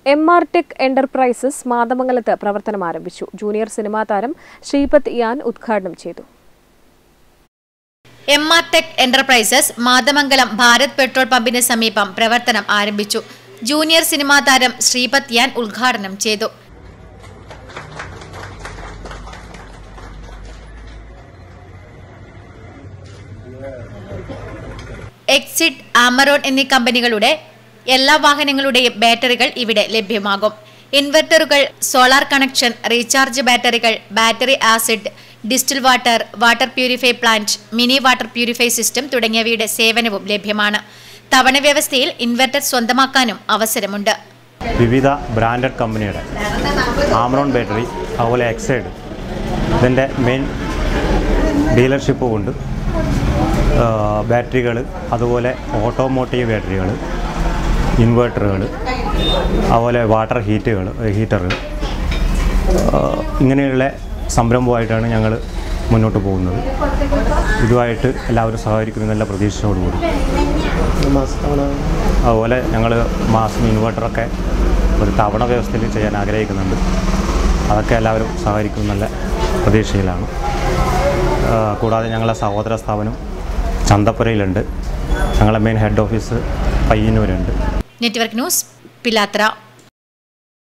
M R tech enterprises മാതമംഗലത്ത് പ്രവർത്തനം ആരംഭിച്ചു ജൂനിയർ സിനിമാ താരം ശ്രീപത് യാൻ ഉദ്ഘാടനം ചെയ്തു M R tech enterprises Mathamangalam Bharat petrol പമ്പിന് സമീപം പ്രവർത്തനം ആരംഭിച്ചു ജൂനിയർ സിനിമാ താരം ശ്രീപത് യാൻ ഉദ്ഘാടനം ചെയ്തു എക്സിറ്റ് ആമറോൺ എന്നീ കമ്പനികളുടെ എല്ലാ വാഹനങ്ങളുടെയും ബാറ്ററികൾ ഇവിടെ ലഭ്യമാകും ഇൻവെർട്ടറുകൾ സോളാർ കണക്ഷൻ റീചാർജ് ബാറ്ററികൾ battery acid distil water water purify plant mini water purify system തുടങ്ങിയവയുടെ സേവനവും ലഭ്യമാണ് തവണ വ്യവസ്ഥയിൽ ഇൻവെർട്ടർ സ്വന്തമാക്കാനും അവസരമുണ്ട് വിവിധ ബ്രാൻഡഡ് കമ്പനിയുടെ ആമറോൺ ബാറ്ററി അതുപോലെ എക്സൈഡ് ഇതിൻ്റെ മെയിൻ ഡീലർഷിപ്പ് കൊണ്ട് ബാറ്ററികൾ അതുപോലെ ഓട്ടോമോട്ടീവ് ബാറ്ററികൾ ഇൻവേർട്ടറുകൾ അതുപോലെ വാട്ടർ ഹീറ്റുകൾ ഹീറ്ററുകൾ ഇങ്ങനെയുള്ള സംരംഭമായിട്ടാണ് ഞങ്ങൾ മുന്നോട്ട് പോകുന്നത് ഇതുമായിട്ട് എല്ലാവരും സഹകരിക്കുമെന്നുള്ള പ്രതീക്ഷയോടുകൂടി അതുപോലെ ഞങ്ങൾ മാസം ഇൻവേർട്ടറൊക്കെ ഒരു തവണ വ്യവസ്ഥയിൽ ചെയ്യാൻ ആഗ്രഹിക്കുന്നുണ്ട് അതൊക്കെ എല്ലാവരും സഹകരിക്കും എന്നുള്ള പ്രതീക്ഷയിലാണ് ആ, കൂടാതെ ഞങ്ങളെ സഹോദര സ്ഥാപനം ചന്തപ്പുരയിലുണ്ട് ഞങ്ങളെ മെയിൻ ഹെഡ് ഓഫീസ് പയ്യന്നൂരുണ്ട് നെറ്റ്വർക്ക് ന്യൂസ് പിലാത്ര